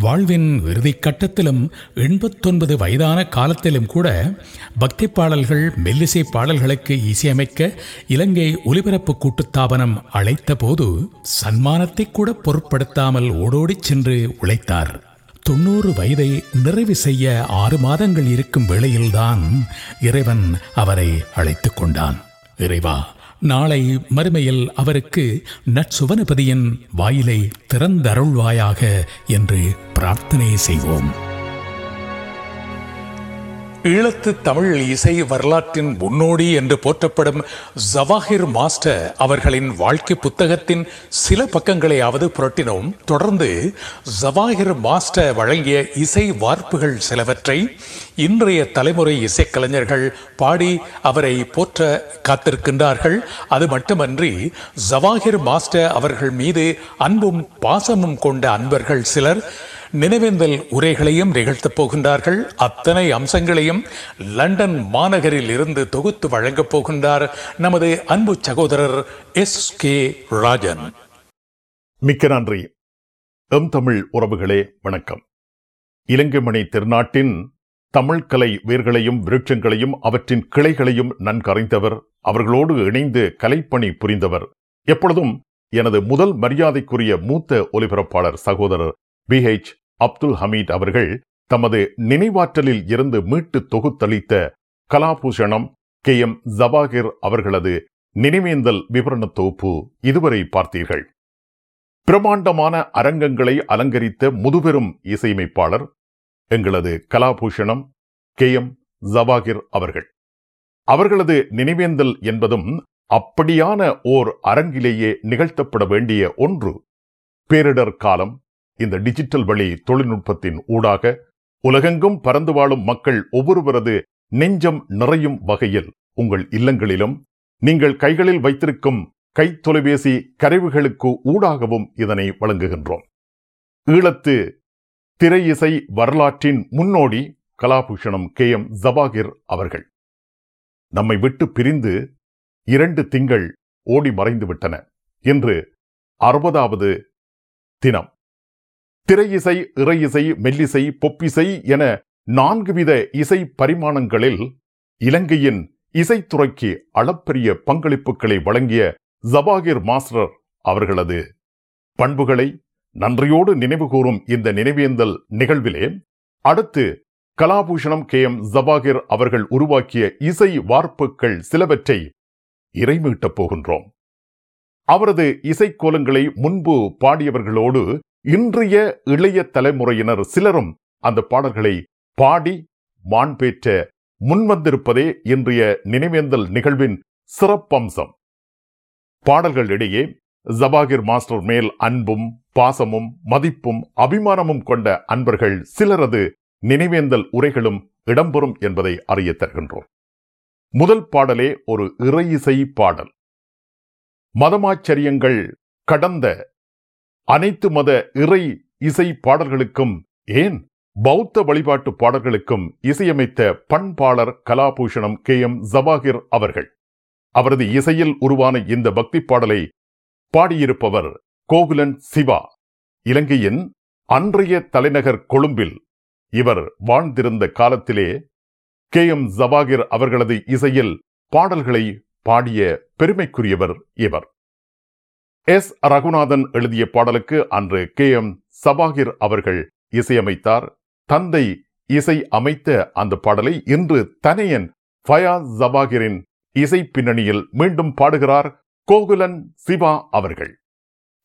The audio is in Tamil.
வாழ்வின் இறுதிக் கட்டத்திலும் எண்பத்தொன்பது வயதான காலத்திலும் கூட பக்தி பாடல்கள் மெல்லிசை பாடல்களுக்கு இசையமைக்க இலங்கை ஒலிபரப்பு கூட்டுத்தாபனம் அழைத்த போது சன்மானத்தை கூட பொருட்படுத்தாமல் ஓடோடிச் சென்று உழைத்தார் தொண்ணூறு வயதை நிறைவு செய்ய ஆறு மாதங்கள் இருக்கும் வேளையில்தான் இறைவன் அவரை அழைத்துக் கொண்டான் இறைவா நாளை மறுமையில் அவருக்கு நற்சுவனபதியின் வாயிலை திறந்தருள்வாயாக என்று பிரார்த்தனை செய்வோம் ஈழத்து தமிழ் இசை வரலாற்றின் முன்னோடி என்று போற்றப்படும் ஜவாஹிர் மாஸ்டர் அவர்களின் வாழ்க்கை புத்தகத்தின் சில பக்கங்களையாவது புரட்டினோம் தொடர்ந்து ஜவாஹிர் மாஸ்டர் வழங்கிய இசை வார்ப்புகள் சிலவற்றை இன்றைய தலைமுறை இசைக்கலைஞர்கள் பாடி அவரை போற்ற காத்திருக்கின்றார்கள் அது மட்டுமன்றி ஜவாஹிர் மாஸ்டர் அவர்கள் மீது அன்பும் பாசமும் கொண்ட அன்பர்கள் சிலர் நினைவேந்தல் உரைகளையும் நிகழ்த்தப் போகின்றார்கள் அத்தனை அம்சங்களையும் லண்டன் மாநகரில் இருந்து தொகுத்து வழங்கப் போகின்றார் நமது அன்பு சகோதரர் எஸ் கே ராஜன் மிக்க நன்றி எம் தமிழ் உறவுகளே வணக்கம் இலங்கைமணி திருநாட்டின் தமிழ் கலை வேர்களையும் விருட்சங்களையும் அவற்றின் கிளைகளையும் நன்கறிந்தவர் அவர்களோடு இணைந்து கலைப்பணி புரிந்தவர் எப்பொழுதும் எனது முதல் மரியாதைக்குரிய மூத்த ஒலிபரப்பாளர் சகோதரர் பி ஹெச் அப்துல் ஹமீத் அவர்கள் தமது நினைவாற்றலில் இருந்து மீட்டு தொகுத்தளித்த கலாபூஷணம் கே எம் ஜவாகிர் அவர்களது நினைவேந்தல் விவரண தொகுப்பு இதுவரை பார்த்தீர்கள் பிரமாண்டமான அரங்கங்களை அலங்கரித்த முதுபெரும் இசையமைப்பாளர் எங்களது கலாபூஷணம் கே எம் ஜவாகிர் அவர்கள் அவர்களது நினைவேந்தல் என்பதும் அப்படியான ஓர் அரங்கிலேயே நிகழ்த்தப்பட வேண்டிய ஒன்று பேரிடர் காலம் இந்த டிஜிட்டல் வழி தொழில்நுட்பத்தின் ஊடாக உலகெங்கும் பறந்து வாழும் மக்கள் ஒவ்வொருவரது நெஞ்சம் நிறையும் வகையில் உங்கள் இல்லங்களிலும் நீங்கள் கைகளில் வைத்திருக்கும் கை தொலைபேசி கருவிகளுக்கு ஊடாகவும் இதனை வழங்குகின்றோம் ஈழத்து திரை இசை வரலாற்றின் முன்னோடி கலாபூஷணம் கே எம் ஜபாகிர் அவர்கள் நம்மை விட்டு பிரிந்து இரண்டு திங்கள் ஓடி மறைந்து விட்டன இன்று அறுபதாவது தினம் திரை இசை இறை இசை மெல்லிசை பொப்பிசை என நான்கு வித இசை பரிமாணங்களில் இலங்கையின் இசைத்துறைக்கு அளப்பரிய பங்களிப்புகளை வழங்கிய ஜபாகிர் மாஸ்டர் அவர்களது பண்புகளை நன்றியோடு நினைவுகூரும் இந்த நினைவேந்தல் நிகழ்விலே அடுத்து கலாபூஷணம் கே எம் ஜபாகிர் அவர்கள் உருவாக்கிய இசை வார்ப்புகள் சிலவற்றை இறைமீட்டப் போகின்றோம் அவரது இசைக்கோலங்களை முன்பு பாடியவர்களோடு இன்றைய இளைய தலைமுறையினர் சிலரும் அந்த பாடல்களை பாடி மாண்பேற்ற முன்வந்திருப்பதே இன்றைய நினைவேந்தல் நிகழ்வின் சிறப்பம்சம் பாடல்களிடையே ஜபாகிர் மாஸ்டர் மேல் அன்பும் பாசமும் மதிப்பும் அபிமானமும் கொண்ட அன்பர்கள் சிலரது நினைவேந்தல் உரைகளும் இடம்பெறும் என்பதை அறிய தருகின்றோம் முதல் பாடலே ஒரு இறை இசை பாடல் மதமாச்சரியங்கள் கடந்த அனைத்து மத இறை இசை பாடல்களுக்கும் ஏன் பௌத்த வழிபாட்டு பாடல்களுக்கும் இசையமைத்த பண்பாளர் கலாபூஷணம் கே எம் ஜபாகிர் அவர்கள் அவரது இசையில் உருவான இந்த பக்தி பாடலை பாடியிருப்பவர் கோகுலன் சிவா இலங்கையின் அன்றைய தலைநகர் கொழும்பில் இவர் வாழ்ந்திருந்த காலத்திலே கே எம் ஜபாகிர் அவர்களது இசையில் பாடல்களை பாடிய பெருமைக்குரியவர் இவர் எஸ் ரகுநாதன் எழுதிய பாடலுக்கு அன்று கே எம் சபாகிர் அவர்கள் இசையமைத்தார் தந்தை இசை அமைத்த அந்த பாடலை இன்று தனையன் ஃபயாஸ் ஜபாகிரின் இசை பின்னணியில் மீண்டும் பாடுகிறார் கோகுலன் சிவா அவர்கள்